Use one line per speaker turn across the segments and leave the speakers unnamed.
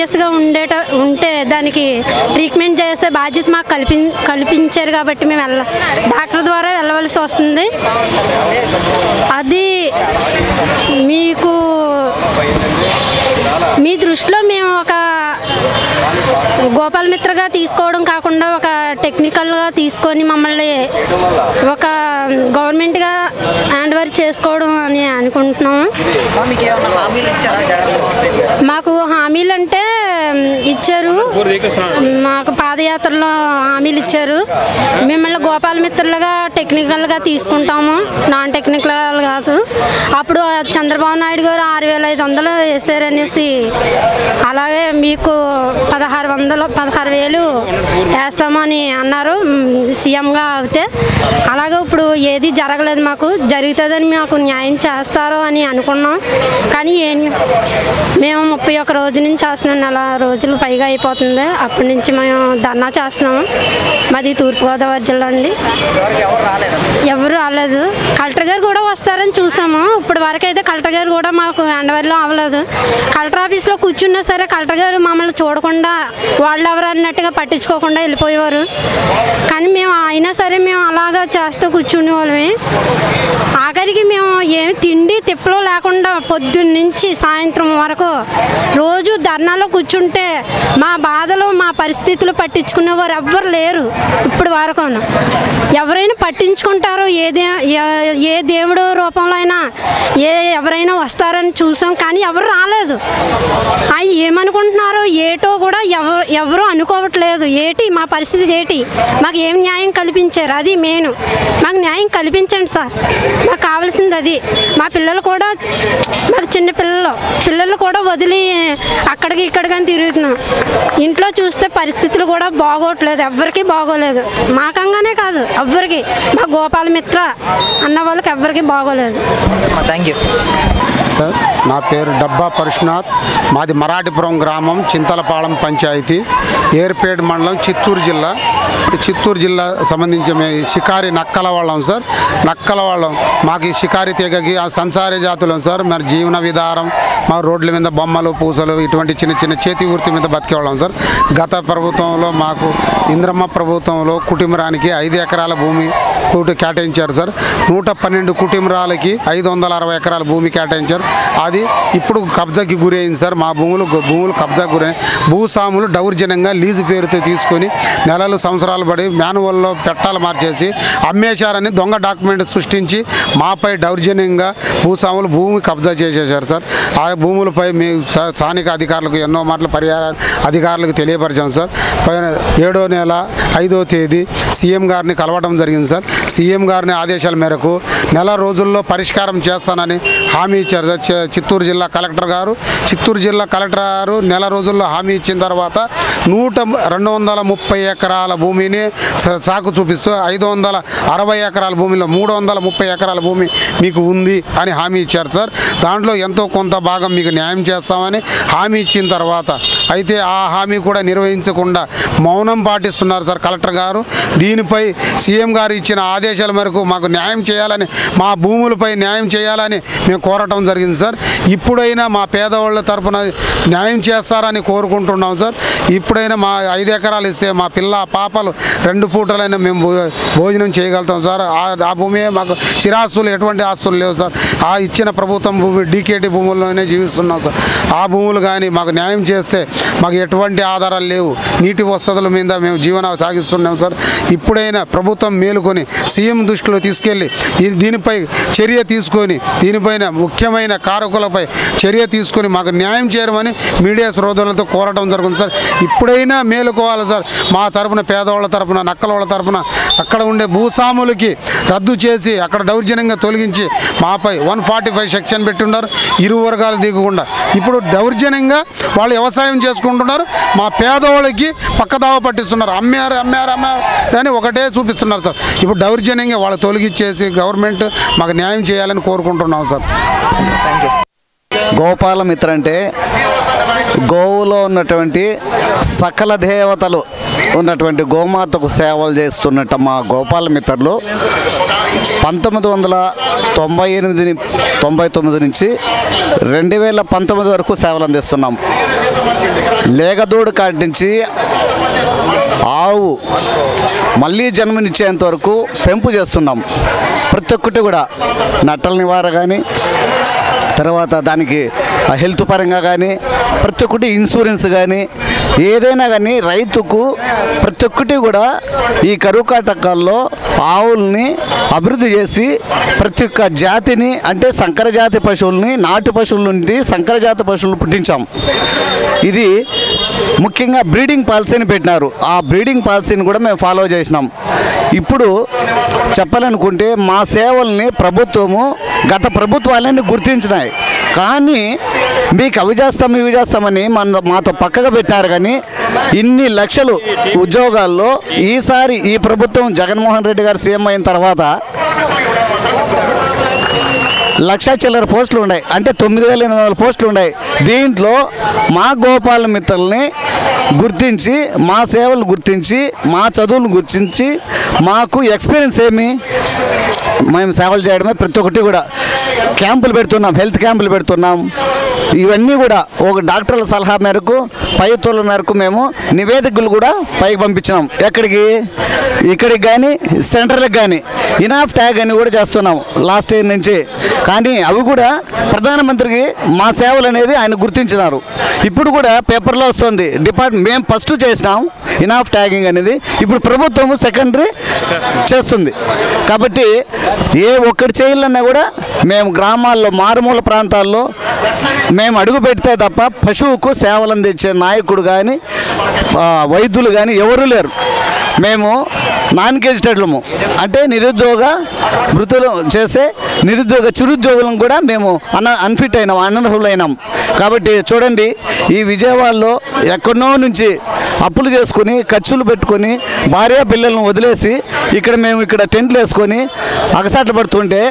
సీరియస్గా ఉండేట ఉంటే దానికి ట్రీట్మెంట్ చేసే బాధ్యత మాకు కల్పి కల్పించారు కాబట్టి మేము వెళ్ళ డాక్టర్ ద్వారా వెళ్ళవలసి వస్తుంది అది మీకు మీ దృష్టిలో మేము ఒక గోపాల్ మిత్రగా తీసుకోవడం కాకుండా ఒక టెక్నికల్గా తీసుకొని మమ్మల్ని ఒక గవర్నమెంట్గా హ్యాండ్ ఓవర్ చేసుకోవడం అని అనుకుంటున్నాము
మీకు ఏమైనా హామీలు ఇచ్చారా జగన్
మాకు హామీలు అంటే మ్, ఇచ్చారు మాకు పాదయాత్రలో హామీలు ఇచ్చారు మిమ్మల్ని గోపాల మిత్రులుగా టెక్నికల్గా తీసుకుంటాము నాన్ టెక్నికల్ కాదు అప్పుడు చంద్రబాబు నాయుడు గారు ఆరు వేల ఐదు వందలు వేసారనేసి అలాగే మీకు పదహారు వందలు పదహారు వేలు వేస్తామని అన్నారు మ్, సీఎంగా అవుతే అలాగే ఇప్పుడు ఏది జరగలేదు మాకు జరుగుతుందని మాకు న్యాయం చేస్తారు అని అనుకున్నాం కానీ ఏం మేము ముప్పై ఒక్క రోజు నుంచి చేస్తున్నాం నెల రోజులు పైగా అయిపోతుంది అప్పటి నుంచి మేము ధర్నా చేస్తున్నాము మాది తూర్పుగోదావరి జిల్లా అండి
ఇంతవరకు ఎవరు రాలేదా
ఎవరు రాలేదు కలెక్టర్ గారు కూడా వస్తారని చూసాము ఇప్పుడు వరకు అయితే కలెక్టర్ గారు కూడా మాకు అండవర్లో అవ్వలేదు కలెక్టర్ ఆఫీస్లో కూర్చున్నా సరే కలెక్టర్ గారు మమ్మల్ని చూడకుండా వాళ్ళు ఎవరు అన్నట్టుగా పట్టించుకోకుండా వెళ్ళిపోయేవారు కానీ మేము అయినా సరే మేము అలాగా చేస్తూ కూర్చునే వాళ్ళమే ఆఖరికి మేము ఏమి తిండి తిప్పలు లేకుండా పొద్దున్న నుంచి సాయంత్రం వరకు రోజు ధర్నాలో కూర్చుంటే మా బాధలు మా పరిస్థితులు పట్టించుకునేవారు ఎవ్వరు లేరు ఇప్పుడు వరకు ఎవరైనా పట్టించుకుంటారో ఏ దే ఏ- ఏ దేవుడు రూపంలో అయినా ఏ ఎవరైనా వస్తారని చూసాం కానీ ఎవరు రాలేదు అవి ఏమనుకుంటున్నారో ఏటో కూడా ఎవరు ఎవరు అనుకోవట్లేదు ఏటి మా పరిస్థితి ఏటి మాకు ఏం న్యాయం కల్పించారు అది మెయిన్ మాకు న్యాయం కల్పించండి సార్ మాకు కావాల్సింది అది మా పిల్లలు కూడా మాకు చిన్న పిల్లలు పిల్లలు కూడా వదిలి అక్కడికి ఇక్కడికి అని తిరుగుతున్నాం ఇంట్లో చూస్తే పరిస్థితులు కూడా బాగోట్లేదు ఎవ్వరికీ బాగోలేదు మాకంగానే కాదు ఎవ్వరికి మా గోపాల మిత్ర అన్న వాళ్ళకి ఎవ్వరికీ బాగోలేదు
థ్యాంక్ యూ
సార్ నా పేరు డబ్బా పరశునాథ్ మాది మరాఠీపురం గ్రామం చింతలపాలెం పంచాయతీ ఏర్పేడ్ మండలం చిత్తూరు జిల్లా ఈ చిత్తూరు జిల్లా సంబంధించి మే షికారి నక్కల వాళ్ళం సార్ నక్కల వాళ్ళం మాకు ఈ షికారి తెగకి ఆ సంసారి జాతులం సార్ మరి జీవన విధానం మా రోడ్ల మీద బొమ్మలు పూసలు ఇటువంటి చిన్న చిన్న చేతి వృత్తి మీద బతికేవాళ్ళం సార్ గత ప్రభుత్వంలో మాకు ఇంద్రమ్మ ప్రభుత్వంలో కుటుంబరానికి ఐదు ఎకరాల భూమి కూటు కేటాయించారు సార్ నూట పన్నెండు కుటుంబరాలకి ఐదు వందల అరవై ఎకరాల భూమి కేటాయించారు అది ఇప్పుడు కబ్జాకి గురైంది సార్ మా భూములు భూములు కబ్జాకి గురై భూస్వాములు దౌర్జన్యంగా లీజు పేరుతో తీసుకొని నెలలు సంవత్సరాలు పడి మాన్యువల్లో పెట్టాలు మార్చేసి అమ్మేశారని దొంగ డాక్యుమెంట్ సృష్టించి మాపై దౌర్జన్యంగా భూస్వాములు భూమి కబ్జా చేసేశారు సార్ ఆ భూములపై మీ స- స్థానిక అధికారులకు ఎన్నో మాటలు పరిహార అధికారులకు తెలియపరిచాం సార్ పైన ఏడో నెల ఐదో తేదీ సీఎం గారిని కలవడం జరిగింది సార్ సీఎం గారిని ఆదేశాల మేరకు నెల రోజుల్లో పరిష్కారం చేస్తానని హామీ ఇచ్చారు సార్ చి- చిత్తూరు జిల్లా కలెక్టర్ గారు చిత్తూరు జిల్లా కలెక్టర్ గారు నెల రోజుల్లో హామీ ఇచ్చిన తర్వాత నూట రెండు వందల ముప్పై ఎకరాల భూమిని స- సాకు చూపిస్తూ ఐదు వందల అరవై ఎకరాల భూమిలో మూడు వందల ముప్పై ఎకరాల భూమి మీకు ఉంది అని హామీ ఇచ్చారు సార్ దాంట్లో ఎంతో కొంత భాగం మీకు న్యాయం చేస్తామని హామీ ఇచ్చిన తర్వాత అయితే ఆ హామీ కూడా నిర్వహించకుండా మౌనం పాటిస్తున్నారు సార్ కలెక్టర్ గారు దీనిపై సీఎం గారు ఇచ్చిన ఆదేశాల మేరకు మాకు న్యాయం చేయాలని మా భూములపై న్యాయం చేయాలని మేము కోరటం జరిగింది సార్ ఇప్పుడైనా మా పేదవాళ్ళ తరపున న్యాయం చేస్తారని కోరుకుంటున్నాం సార్ ఇప్పుడైనా మా ఐదు ఎకరాలు ఇస్తే మా పిల్ల పాపలు రెండు పూటలైనా మేము భో- భోజనం చేయగలుగుతాం సార్ ఆ- ఆ భూమి మాకు చిరాస్తులు ఎటువంటి ఆస్తులు లేవు సార్ ఆ ఇచ్చిన ప్రభుత్వం భూమి డీకేటీ భూముల్లోనే జీవిస్తున్నాం సార్ ఆ భూములు కానీ మాకు న్యాయం చేస్తే మాకు ఎటువంటి ఆధారాలు లేవు నీటి వసతుల మీద మేము జీవనం సాగిస్తున్నాం సార్ ఇప్పుడైనా ప్రభుత్వం మేలుకొని సీఎం దృష్టిలో తీసుకెళ్ళి ఈ- దీనిపై చర్య తీసుకొని దీనిపైన ముఖ్యమైన కారకులపై చర్య తీసుకొని మాకు న్యాయం చేయమని మీడియా శ్రోతలతో కోరటం జరుగుతుంది సార్ ఇప్పుడైనా మేలుకోవాలి సార్ మా తరపున పేదవాళ్ళ తరపున నక్కల వాళ్ళ తరపున అక్కడ ఉండే భూస్వాములకి రద్దు చేసి అక్కడ దౌర్జన్యంగా తొలగించి మాపై వన్ ఫార్టీ ఫైవ్ సెక్షన్ పెట్టి ఉన్నారు ఇరు వర్గాలు దిగకుండా ఇప్పుడు దౌర్జన్యంగా వాళ్ళు వ్యవసాయం చేసుకుంటున్నారు మా పేదవాళ్ళకి పక్కదావ పట్టిస్తున్నారు అమ్మారు అమ్మారు అమ్మారు అని ఒకటే చూపిస్తున్నారు సార్ ఇప్పుడు దౌర్జన్యంగా వాళ్ళు తొలగించేసి గవర్నమెంట్ మాకు న్యాయం చేయాలని కోరుకుంటున్నాం సార్
థ్యాంక్ యూ
గోపాలమిత్ర అంటే గోవులో ఉన్నటువంటి సకల దేవతలు ఉన్నటువంటి గోమాతకు సేవలు చేస్తున్నట్ట మా గోపాల మిత్రులు పంతొమ్మిది వందల తొంభై ఎనిమిది తొంభై తొమ్మిది నుంచి రెండు వేల పంతొమ్మిది వరకు సేవలు అందిస్తున్నాం లేగదూడు కాడి నుంచి ఆవు మళ్ళీ జన్మనిచ్చేంత వరకు పెంపు చేస్తున్నాం ప్రతి ఒక్కటి కూడా నట్టల నివారణ కానీ తర్వాత దానికి హెల్త్ పరంగా కానీ ప్రతి ఒక్కటి ఇన్సూరెన్స్ కానీ ఏదైనా కానీ రైతుకు ప్రతి ఒక్కటి కూడా ఈ కరువు కాటకాల్లో ఆవుల్ని అభివృద్ధి చేసి ప్రతి ఒక్క జాతిని అంటే సంకర జాతి పశువుల్ని నాటు పశువుల నుండి సంకర జాతి పశువులు పుట్టించాం ఇది ముఖ్యంగా బ్రీడింగ్ పాలసీని పెట్టినారు ఆ బ్రీడింగ్ పాలసీని కూడా మేము ఫాలో చేసినాం ఇప్పుడు చెప్పాలనుకుంటే మా సేవల్ని ప్రభుత్వము గత ప్రభుత్వాలన్నీ గుర్తించినాయి కానీ మీకు అవి చేస్తాం ఇవి చేస్తామని మన మాతో పక్కగా పెట్టినారు కానీ ఇన్ని లక్షలు ఉద్యోగాల్లో ఈసారి ఈ ప్రభుత్వం జగన్మోహన్ రెడ్డి గారు సీఎం అయిన తర్వాత లక్ష చిల్లర పోస్టులు ఉన్నాయి అంటే తొమ్మిది వేల ఎనిమిది వందల పోస్టులు ఉన్నాయి దీంట్లో మా గోపాల మిత్రుల్ని గుర్తించి మా సేవలు గుర్తించి మా చదువులు గుర్తించి మాకు ఎక్స్పీరియన్స్ ఏమి మేము సేవలు చేయడమే ప్రతి ఒక్కటి కూడా క్యాంపులు పెడుతున్నాం హెల్త్ క్యాంపులు పెడుతున్నాం ఇవన్నీ కూడా ఒక డాక్టర్ల సలహా మేరకు పై తోల మేరకు మేము నివేదికలు కూడా పైకి పంపించినాం ఎక్కడికి ఇక్కడికి కానీ సెంటర్లకు కానీ ఇనాఫ్ ట్యాగ్ అని కూడా చేస్తున్నాం లాస్ట్ ఇయర్ నుంచి కానీ అవి కూడా ప్రధానమంత్రికి మా సేవలు అనేది ఆయన గుర్తించినారు ఇప్పుడు కూడా పేపర్లో వస్తుంది డిపార్ట్మెంట్ మేము ఫస్ట్ చేసినాం ఇనాఫ్ ట్యాగింగ్ అనేది ఇప్పుడు ప్రభుత్వం సెకండరీ చేస్తుంది కాబట్టి ఏ ఒక్కటి చేయాలన్నా కూడా మేము గ్రామాల్లో మారుమూల ప్రాంతాల్లో మేము అడుగు పెడితే తప్ప పశువుకు సేవలు అందించే నాయకుడు కానీ ఆ, వైద్యులు కానీ ఎవరు లేరు మేము నాన్ గెజిటెడ్లము అంటే నిరుద్యోగ మృతులు చేసే నిరుద్యోగ చిరుద్యోగులను కూడా మేము అన అన్ఫిట్ అయినాం అనర్హులైనాం కాబట్టి చూడండి ఈ విజయవాడలో ఎక్కడో నుంచి అప్పులు చేసుకొని ఖర్చులు పెట్టుకొని భార్య పిల్లలను వదిలేసి ఇక్కడ మేము ఇక్కడ టెంట్లు వేసుకొని అగసాట్లు పడుతుంటే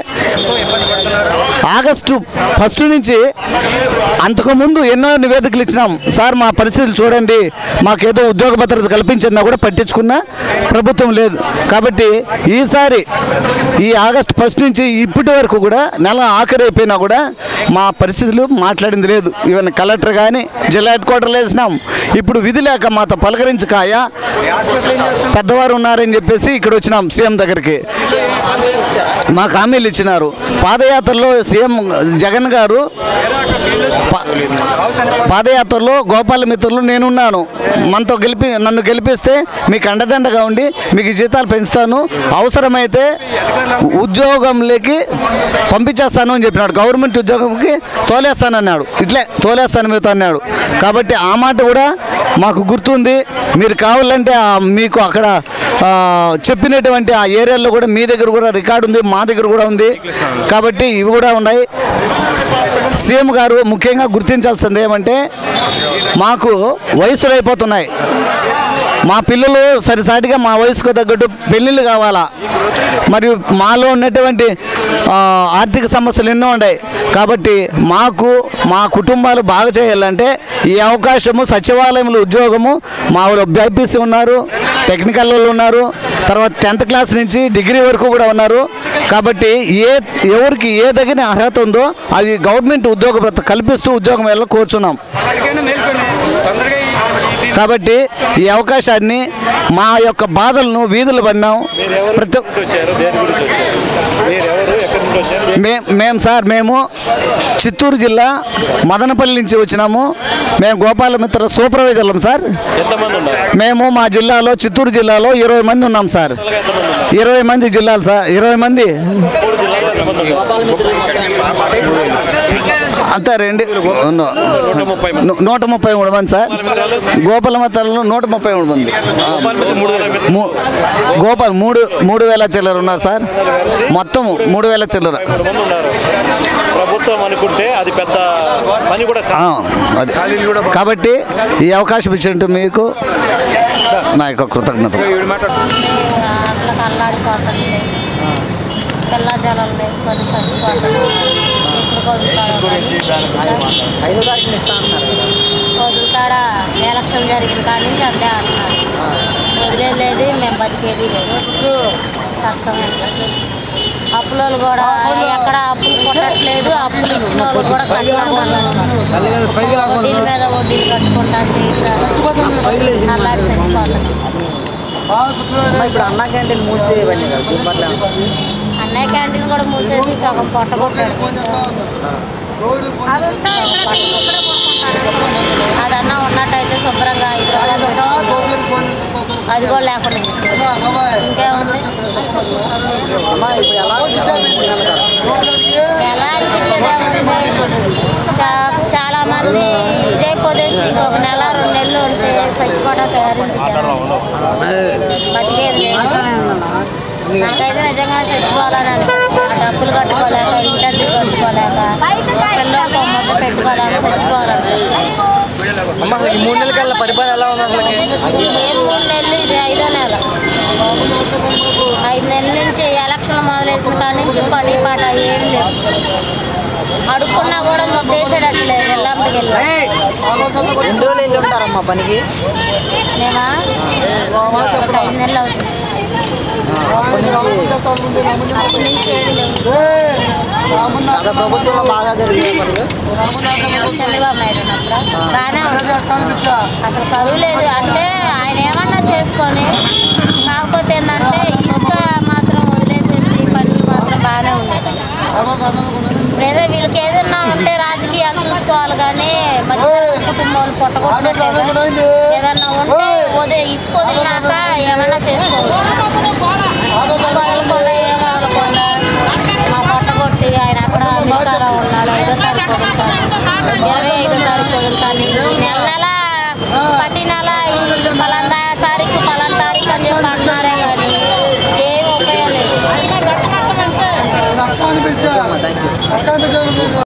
ఆగస్టు ఫస్ట్ నుంచి అంతకుముందు ఎన్నో నివేదికలు ఇచ్చినాం సార్ మా పరిస్థితులు చూడండి మాకేదో ఉద్యోగ భద్రత కల్పించినా కూడా పట్టించుకున్న ప్రభుత్వం లేదు కాబట్టి ఈసారి ఈ ఆగస్టు ఫస్ట్ నుంచి ఇప్పటి వరకు కూడా నెల ఆఖరి అయిపోయినా కూడా మా పరిస్థితులు మాట్లాడింది లేదు ఈవెన్ కలెక్టర్ కానీ జిల్లా హెడ్ క్వార్టర్లు వేసినాం ఇప్పుడు విధి లేక మాతో పలకరించకాయ పెద్దవారు ఉన్నారని చెప్పేసి ఇక్కడ వచ్చినాం సీఎం దగ్గరికి మాకు హామీలు ఇచ్చినారు పాదయాత్రలో సీఎం జగన్ గారు పా- పాదయాత్రలో గోపాల మిత్రులు నేనున్నాను మనతో గెలిపి నన్ను గెలిపిస్తే మీకు అండదండగా ఉండి మీకు జీతాలు పెంచుతాను అవసరమైతే ఉద్యోగంలోకి పంపించేస్తాను అని చెప్పినాడు గవర్నమెంట్ ఉద్యోగంకి తోలేస్తానన్నాడు ఇట్లే తోలేస్తాను మీతో అన్నాడు కాబట్టి ఆ మాట కూడా మాకు గుర్తుంది మీరు కావాలంటే ఆ మీకు అక్కడ ఆ, చెప్పినటువంటి ఆ ఏరియాలో కూడా మీ దగ్గర కూడా రికార్డు ఉంది మా దగ్గర కూడా ఉంది కాబట్టి ఇవి కూడా ఉన్నాయి సీఎం గారు ముఖ్యంగా గుర్తించాల్సింది ఏమంటే మాకు వయసులు అయిపోతున్నాయి మా పిల్లలు సరిసాటిగా మా వయసుకు తగ్గట్టు పెళ్ళిళ్ళు కావాలా మరియు మాలో ఉన్నటువంటి ఆ, ఆర్థిక సమస్యలు ఎన్నో ఉన్నాయి కాబట్టి మాకు మా కుటుంబాలు బాగా చేయాలంటే ఈ అవకాశము సచివాలయంలో ఉద్యోగము మా ఊరు బైపీసీ ఉన్నారు టెక్నికల్ వాళ్ళు ఉన్నారు తర్వాత టెన్త్ క్లాస్ నుంచి డిగ్రీ వరకు కూడా ఉన్నారు కాబట్టి ఏ ఎవరికి ఏ తగిన అర్హత ఉందో అవి గవర్నమెంట్ ఉద్యోగ భద్రత కల్పిస్తూ ఉద్యోగం వెళ్ళ కోరుచున్నాం కాబట్టి ఈ అవకాశాన్ని మా యొక్క బాధలను వీధులు పడినాం ప్రతి ఒక్క-
వచ్చారు దేని గురించి వచ్చారు మీరు ఎవరు ఎక్కడి నుంచి వచ్చారు
మే మేము సార్ మేము చిత్తూరు జిల్లా మదనపల్లి నుంచి వచ్చినాము మేము గోపాలమిత్ర సూపర్వైజర్లం సార్
ఎంతమంది ఉన్నారు
మేము మా జిల్లాలో చిత్తూరు జిల్లాలో ఇరవై మంది ఉన్నాం సార్
ఎంతమంది ఉన్నారు
ఇరవై మంది జిల్లాలు సార్ ఇరవై మంది
మూడు జిల్లాలో ఎంతమంది ఉన్నారు
అంతా రెండు ఉన్న-
నూట ముప్పై మంది
ను- నూట ముప్పై మూడు మంది సార్ గోపాల మతాలలో నూట ముప్పై మూడు మంది
మూడు వేల మంది
మూ- గోపాల్ మూడు మూడు వేల చిల్లర ఉన్నారు సార్ మొత్తం మూడు వేల చిల్లర
మూడు మంది ఉన్నారు ప్రభుత్వం అనుకుంటే అది పెద్ద పని కూడా
ఆ,
కాదు.
అది కాబట్టి ఈ అవకాశం ఇచ్చినట్టు మీకు నా యొక్క కృతజ్ఞత
అట్లా అల్లాడిపోతుంది తెల్ల జలాలు వేసుకొని చచ్చిపోతుంది ఎప్పుడు వదులుతాడో కానీ
ఐదో తారీఖున ఇస్తా అంటున్నారు కదా
వదులుతాడా ఎలక్షన్ జరిగిన కాడి నుంచి అంతే అంటున్నారు వదిలేదు మేము బతికేది లేదు కష్టమే అప్పులోళ్ళు కూడా ఎక్కడ అప్పులు కొట్టట్లేదు అప్పులు ఇచ్చిన వాళ్ళు కూడా కట్టలేదు వడ్డీల మీద వడ్డీలు కట్టుకుంటా చేయట్లేదు అల్లాడి చచ్చిపోతాం
అమ్మ ఇప్పుడు అన్నా క్యాంటీన్ మూసేయబండి కదా గుంపట్ల
అన్నయ్య క్యాంటీన్ కూడా మూసేసి సగం పొట్ట కొట్టాడు అదన్నా ఉన్నట్టయితే శుభ్రంగా ఐదు రూపాయలు అది కూడా లేకుండా చేశారు. ఇంకేముంది
అమ్మ ఇప్పుడు ఎలా అనిపిస్తుంది మూడు నెలలు కదా
ఎలా అనిపించేది చా- చాలా మంది ఇదే పొజిషన్ ఒక నెల రెండు నెలలు ఉంటే చచ్చిపోవడం బతికేది లేదు నాకైతే నిజంగా చచ్చిపోవాలని అనిపిస్తుంది. ఆ డబ్బులు కట్టుకోలేక ఇంటి కట్టుకోలేక పిల్లలకు ఒక ముద్ద పెట్టుకోలేక చచ్చిపోవాలని
అమ్మ అసలు ఈ మూడు నెలల కల్లా పరిపాలన ఎలా ఉంది అసలు
ఏ మూడు నెలలు ఇది ఐదో నెల ఐదు నెలల నుంచి ఎలక్షన్లు మొదలేసిన కాడి నుంచి పని పాట ఏం లేవు అడుక్కున్నా కూడా ముద్దేసేటట్లేదు వెళ్ళంటికి వెళ్ళి
ఎన్ని రోజులు వెళ్ళి ఉంటారమ్మా పనికి
మేమా ఒక ఐదు నెలలు అవుతుంది
అప్పటి నుంచి
అప్పటి నుంచి ఏం లేవు
గత ప్రభుత్వంలో బాగా జరిగింది పనులు
చంద్రబాబు నాయుడు ఉన్నప్పుడు బాగానే ఉంది అసలు కరువు లేదు అంటే ఆయన ఏమన్నా చేసుకొని కాకపోతే ఏంటంటే ఇసుక మాత్రం వదిలేసేసి పనులు మాత్రం బాగానే ఉండేది ఇప్పుడు ఏదో వీళ్ళకి ఏదన్నా ఉంటే రాజకీయాలు చూసుకోవాలి కానీ మధ్యతరగతి కుటుంబాలు పొట్టగొట్టలేదు ఏదన్నా ఉంటే వదిలే ఇసుక వదిలినాక ఏమన్నా చేసుకోవచ్చు ఇసుక వదలకుండా ఏం వదలకుండా మా పొట్టగొట్టి ఆయన అక్కడ అమెరికాలో ఉన్నాడు ఐదో తారీఖు వదులుతాను ఇరవై ఐదో తారీఖు వదులుతాను ఈ నెల నెల ప్రతి నెల ఈ పలానా తారీఖు పలానా తారీఖు అని చెప్పి అంటున్నారే కానీ ఏం ఉపయోగం లేదు
థ్యాంక్ యూ